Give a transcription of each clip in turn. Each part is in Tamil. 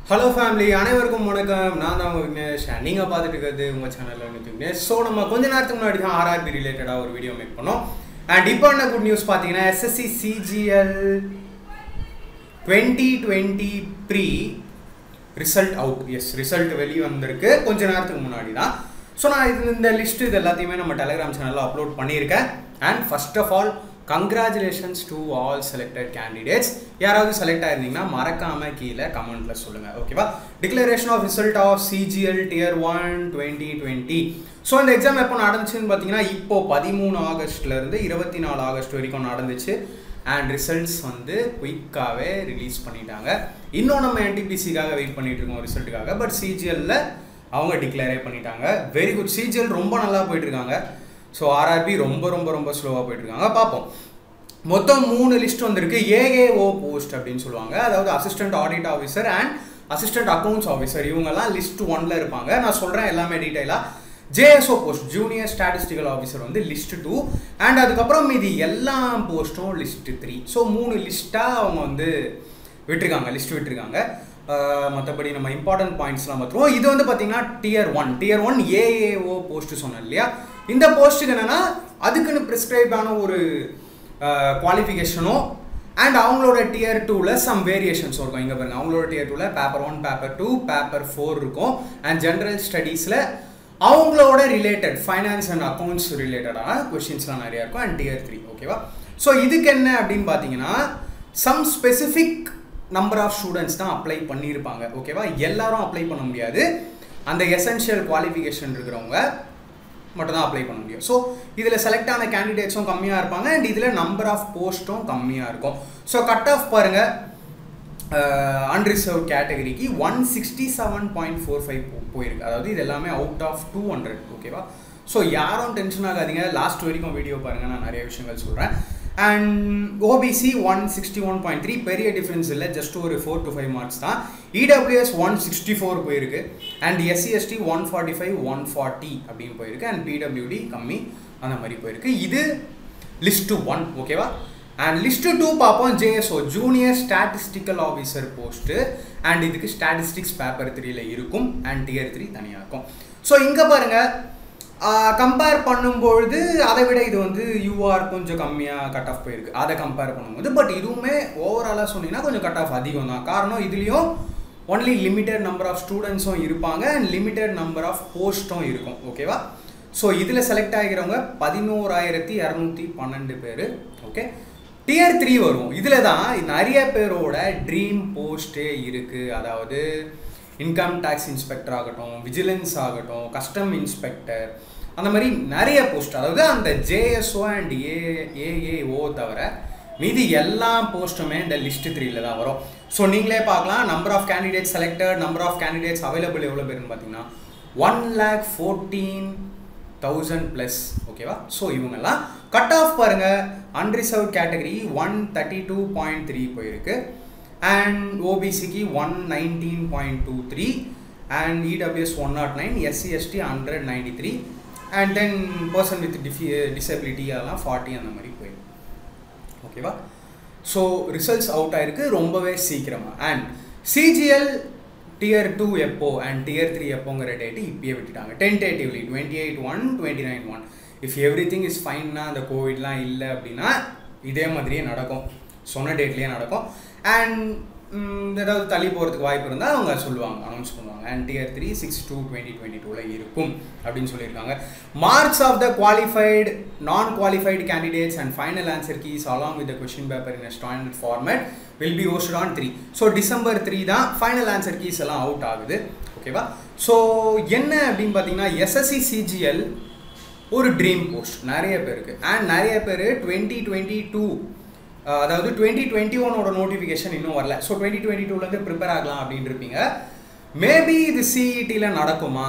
ஹலோ ஃபேமிலி அனைவருக்கும் வணக்கம் நான் தான் உங்கள் விக்னேஷ் and நீங்க பார்த்துட்டு இருக்கிறது உங்கள் சேனலில் விக்னேஷ் ஸோ நம்ம கொஞ்ச நேரத்துக்கு முன்னாடி தான் ஆர்ஆர்பி ரிலேட்டடாக ஒரு வீடியோ மேக் பண்ணோம் அண்ட் இப்போ என்ன குட் நியூஸ் பார்த்தீங்கன்னா SSC CGL twenty twenty pre result out yes result வெளியே வந்திருக்கு கொஞ்ச நேரத்துக்கு முன்னாடி தான் ஸோ நான் இது இந்த லிஸ்ட் இது எல்லாத்தையுமே நம்ம டெலிகிராம் சேனலில் அப்லோட் பண்ணியிருக்கேன் and first of all congratulations to all selected candidates யாராவது செலக்ட் ஆயிருந்தீங்கன்னா மறக்காம கீழே கமெண்ட்ல சொல்லுங்க ஓகேவா declaration of result of CGL tier one twenty twenty so இந்த எக்ஸாம் எப்போ நடந்துச்சுன்னு பார்த்தீங்கன்னா இப்போ பதிமூணு ஆகஸ்ட்ல இருந்து இருபத்தி நாலு ஆகஸ்ட் வரைக்கும் நடந்துச்சு அண்ட் ரிசல்ட்ஸ் வந்து குயிக்காகவே ரிலீஸ் பண்ணிட்டாங்க இன்னும் நம்ம என்டிபிசிக்காக வெயிட் பண்ணிட்டு இருக்கோம் ரிசல்ட்டுக்காக பட் சிஜிஎல்ல அவங்க டிக்ளேரே பண்ணிட்டாங்க வெரி குட் சிஜிஎல் ரொம்ப நல்லா போயிட்டு இருக்காங்க ஸோ ஆர்ஆர்பி ரொம்ப ரொம்ப ரொம்ப ஸ்லோவாக போயிட்டு இருக்காங்க பார்ப்போம் மொத்தம் மூணு லிஸ்ட் வந்திருக்கு ஏஏஓ போஸ்ட் அப்படின்னு சொல்லுவாங்க அதாவது assistant audit officer and assistant accounts officer இவங்கெல்லாம் லிஸ்ட் ஒன்ல இருப்பாங்க நான் சொல்கிறேன் எல்லாமே டீட்டெயிலாக JSO post junior statistical officer வந்து லிஸ்ட் டூ அண்ட் அதுக்கப்புறம் மீதி எல்லா போஸ்ட்டும் லிஸ்ட் த்ரீ ஸோ மூணு லிஸ்ட்டாக அவங்க வந்து விட்டுருக்காங்க லிஸ்ட் விட்டுருக்காங்க மற்றபடி நம்ம இம்பார்ட்டன்ட் பாயிண்ட்ஸ்லாம் பார்த்துருவோம் இது வந்து பார்த்தீங்கன்னா tier one tier one AAO post சொன்னேன் இல்லையா இந்த போஸ்ட்டுக்கு என்னென்னா அதுக்குன்னு ப்ரிஸ்கிரைப் ஆன ஒரு குவாலிஃபிகேஷனோ அண்ட் அவங்களோட டியர் டூவில் சம் வேரியேஷன்ஸ் இருக்கும் இங்கே பாருங்க அவங்களோட டியர் டூவில் paper one paper two paper four இருக்கும் அண்ட் ஜென்ரல் ஸ்டடீஸில் அவங்களோட ரிலேட்டட் ஃபைனான்ஸ் அண்ட் அக்கௌண்ட்ஸ் ரிலேட்டடான கொஷின்ஸ்லாம் நிறையா இருக்கும் அண்ட் டியர் த்ரீ ஓகேவா ஸோ இதுக்கு என்ன அப்படின்னு பார்த்தீங்கன்னா some specific number of students தான் அப்ளை பண்ணியிருப்பாங்க ஓகேவா எல்லாரும் அப்ளை பண்ண முடியாது அந்த எசென்ஷியல் குவாலிஃபிகேஷன் இருக்கிறவங்க மட்டும் தான் அப்ளை பண்ண முடியும் ஸோ இதில் செலக்ட் ஆன கேண்டிடேட்ஸும் கம்மியாக இருப்பாங்க அண்ட் இதில் நம்பர் ஆஃப் போஸ்ட்டும் கம்மியாக இருக்கும் ஸோ கட் ஆஃப் பாருங்கள் அன்ரிசர்வ் கேட்டகரிக்கு one sixty seven point four five போயிருக்கு அதாவது இது எல்லாமே அவுட் ஆஃப் டூ ஹண்ட்ரட் ஓகேவா ஸோ யாரும் டென்ஷன் ஆகாதீங்க லாஸ்ட் வரைக்கும் வீடியோ பாருங்கள் நான் நிறைய விஷயங்கள் சொல்கிறேன் and OBC one sixty one point three பெரிய டிஃப்ரென்ஸ் இல்லை ஜஸ்ட் ஒரு ஃபோர் டு ஃபைவ் மார்க்ஸ் தான் இடபிள்யூஎஸ் ஒன் சிக்ஸ்டி ஃபோர் போயிருக்கு and SC ST one forty five one forty அப்படின்னு போயிருக்கு அண்ட் பிடபிள்யூடி கம்மி அந்த மாதிரி போயிருக்கு இது லிஸ்ட்டு ஒன் ஓகேவா அண்ட் லிஸ்ட்டு டூ பார்ப்போம் JSO junior statistical officer post and இதுக்கு ஸ்டாட்டிஸ்டிக்ஸ் பேப்பர் த்ரீல இருக்கும் அண்ட் டியர் த்ரீ தனியாக இருக்கும் ஸோ இங்கே பாருங்கள் கம்பேர் பண்ணும்பொழுது அதை விட இது வந்து யூஆர் கொஞ்சம் கம்மியாக கட் ஆஃப் போயிருக்கு அதை கம்பேர் பண்ணும்போது பட் இதுவுமே ஓவராலாக சொன்னீங்கன்னா கொஞ்சம் கட் ஆஃப் அதிகம் தான் காரணம் இதுலேயும் ஒன்லி லிமிட்டட் நம்பர் ஆஃப் ஸ்டூடெண்ட்ஸும் இருப்பாங்க அண்ட் லிமிட்டட் நம்பர் ஆஃப் போஸ்ட்டும் இருக்கும் ஓகேவா ஸோ இதில் செலக்ட் ஆகிறவங்க பதினோராயிரத்தி இரநூத்தி பன்னெண்டு பேர் ஓகே டியர் த்ரீ வரும் இதில் தான் நிறைய பேரோட ட்ரீம் போஸ்ட்டே இருக்குது அதாவது இன்கம் டேக்ஸ் இன்ஸ்பெக்டர் ஆகட்டும் விஜிலன்ஸ் ஆகட்டும் கஸ்டம் இன்ஸ்பெக்டர் அந்த மாதிரி நிறைய போஸ்ட் அதாவது அந்த ஜேஎஸ்ஓ அண்ட் ஏ ஏஏஓ தவிர மீதி எல்லா போஸ்ட்டுமே இந்த லிஸ்ட் த்ரீல தான் வரும் ஸோ நீங்களே பார்க்கலாம் number of candidate selected number of candidates available எவ்வளோ பேருன்னு பார்த்தீங்கன்னா one lakh fourteen thousand plus ஓகேவா ஸோ இவங்கெல்லாம் கட் ஆஃப் பாருங்கள் unreserved category one thirty two point three போயிருக்கு அண்ட் ஓபிசிக்கு one nineteen point two three and EWS one not nine SC ST hundred ninety three and then person with டிஃபி டிசபிலிட்டி அதெல்லாம் ஃபார்ட்டி அந்த மாதிரி போயிருக்கு ஓகேவா ஸோ ரிசல்ட்ஸ் அவுட் ஆயிருக்கு ரொம்பவே சீக்கிரமாக அண்ட் சிஜிஎல் டியர் டூ எப்போ அண்ட் டியர் த்ரீ எப்போங்கிற டேட்டு இப்பயே விட்டுட்டாங்க tentatively twenty eight one twenty nine one if everything is ஃபைன்னா அந்த கோவிட்லாம் இல்லை அப்படின்னா இதே மாதிரியே நடக்கும் சொன்ன டேட்லேயே நடக்கும் அண்ட் ஏதாவது தள்ளி போகிறதுக்கு வாய்ப்பு இருந்தால் அவங்க சொல்லுவாங்க அனௌன்ஸ் பண்ணுவாங்க and tier three six two twenty twenty டூவில் இருக்கும் அப்படின்னு சொல்லியிருக்காங்க marks of the qualified non qualified candidates and final answer keys along with question paper in standard format will be host on three so December three தான் ஃபைனல் ஆன்சர் கீஸ் எல்லாம் அவுட் ஆகுது ஓகேவா ஸோ என்ன அப்படின்னு பார்த்தீங்கன்னா எஸ்எஸ்சி சிஜிஎல் ஒரு ட்ரீம் போஸ்ட் நிறைய பேருக்கு அண்ட் நிறைய பேர் டுவெண்ட்டி டுவெண்ட்டி டூ அதாவது டுவெண்ட்டி டுவெண்ட்டி ஒனோட நோட்டிஃபிகேஷன் இன்னும் வரல ஸோ டுவெண்ட்டி டுவெண்ட்டி டூலேருந்து ப்ரிப்பேர் ஆகலாம் அப்படின்னு இருப்பீங்க மேபி இது சிஇடியில் நடக்குமா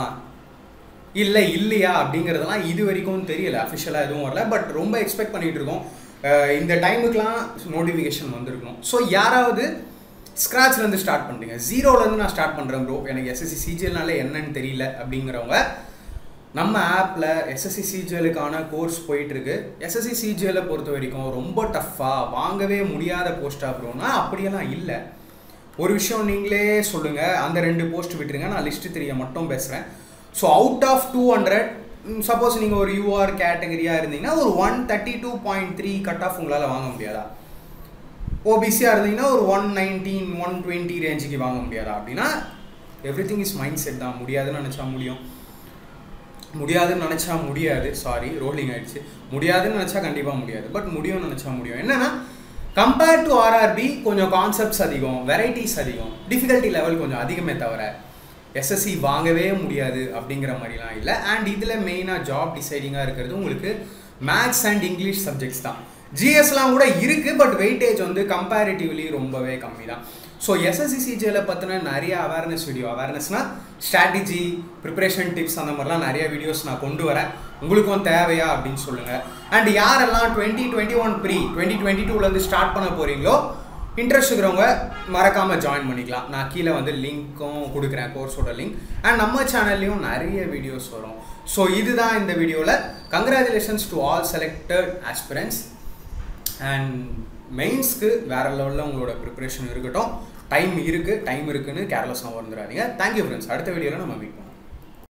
இல்லை இல்லையா அப்படிங்கிறதெல்லாம் இது வரைக்கும் தெரியல அஃபிஷியலாக எதுவும் வரல பட் ரொம்ப எக்ஸ்பெக்ட் பண்ணிகிட்டு இருக்கோம் இந்த டைமுக்கெலாம் நோட்டிஃபிகேஷன் வந்திருக்கணும் ஸோ யாராவது ஸ்க்ராட்ச்லேருந்து ஸ்டார்ட் பண்ணுறீங்க ஜீரோலேருந்து நான் ஸ்டார்ட் பண்ணுறேன் ப்ரோ எனக்கு எஸ்எஸ்சி சிஜிஎல்னால என்னன்னு தெரியல அப்படிங்கிறவங்க நம்ம ஆப்பில் எஸ்எஸ்சி சிஜிஎலுக்கான கோர்ஸ் போயிட்டுருக்கு எஸ்எஸ்சி சிஜிஎலை பொறுத்த வரைக்கும் ரொம்ப டஃப்பாக வாங்கவே முடியாத போஸ்ட் ப்ரோனா அப்படியெல்லாம் இல்லை ஒரு விஷயம் நீங்களே சொல்லுங்கள் அந்த ரெண்டு போஸ்ட் விட்டுருங்க நான் லிஸ்ட்டு தெரிய மட்டும் பேசுகிறேன் so out of two hundred suppose நீங்கள் ஒரு யூஆர் கேட்டகரியாக இருந்தீங்கன்னா ஒரு one thirty two point three cut off உங்களால் வாங்க முடியாதா ஓபிசியாக இருந்தீங்கன்னா ஒரு ஒன் நைன்டீன் ஒன் டுவெண்ட்டி ரேஞ்சுக்கு வாங்க முடியாதா அப்படின்னா everything is mindset தான் முடியாதுன்னு நினச்சா முடியும் முடியாதுன்னு நினச்சா முடியாது சாரி ரோலிங் ஆயிடுச்சு முடியாதுன்னு நினச்சா கண்டிப்பாக முடியாது பட் முடியும்னு நினச்சா முடியும் என்னென்னா கம்பேர்ட் டு ஆர்ஆர்பி கொஞ்சம் கான்செப்ட்ஸ் அதிகம் வெரைட்டிஸ் அதிகம் டிஃபிகல்ட்டி லெவல் கொஞ்சம் அதிகமே தவிர எஸ்எஸ்சி வாங்கவே முடியாது அப்படிங்கிற மாதிரிலாம் இல்லை அண்ட் இதில் மெயினாக ஜாப் டிசைடிங்காக இருக்கிறது உங்களுக்கு மேக்ஸ் அண்ட் இங்கிலீஷ் சப்ஜெக்ட்ஸ் தான் ஜிஎஸ்லாம் கூட இருக்குது பட் வெயிட்டேஜ் வந்து கம்பேரிட்டிவ்லி ரொம்பவே கம்மி தான் ஸோ எஸ்எஸ்சி சிஜியில் பற்றின நிறைய அவேர்னஸ் வீடியோ அவேர்னஸ்னால் ஸ்ட்ராட்டஜி ப்ரிப்பரேஷன் டிப்ஸ் அந்த மாதிரிலாம் நிறைய வீடியோஸ் நான் கொண்டு வரேன் உங்களுக்கும் தேவையா அப்படின்னு சொல்லுங்கள் அண்ட் யாரெல்லாம் twenty twenty one pre twenty twenty டூலேருந்து ஸ்டார்ட் பண்ண போகிறீங்களோ இன்ட்ரெஸ்ட் இருக்கிறவங்க மறக்காமல் ஜாயின் பண்ணிக்கலாம் நான் கீழே வந்து லிங்க்கும் கொடுக்குறேன் கோர்ஸோட லிங்க் அண்ட் நம்ம சேனல்லையும் நிறைய வீடியோஸ் வரும் ஸோ இதுதான் இந்த வீடியோவில் congratulations to all selected aspirants and மெயின்ஸ்க்கு வேறு லெவலில் உங்களோட ப்ரிப்பரேஷன் இருக்கட்டும் டைம் இருக்குது டைம் இருக்குன்னு கேர்லெஸ்ஸாக வந்துடாதீங்க தேங்க்யூ ஃப்ரெண்ட்ஸ் அடுத்த வீடியோவில் நம்ம மீட் பண்ணுவோம்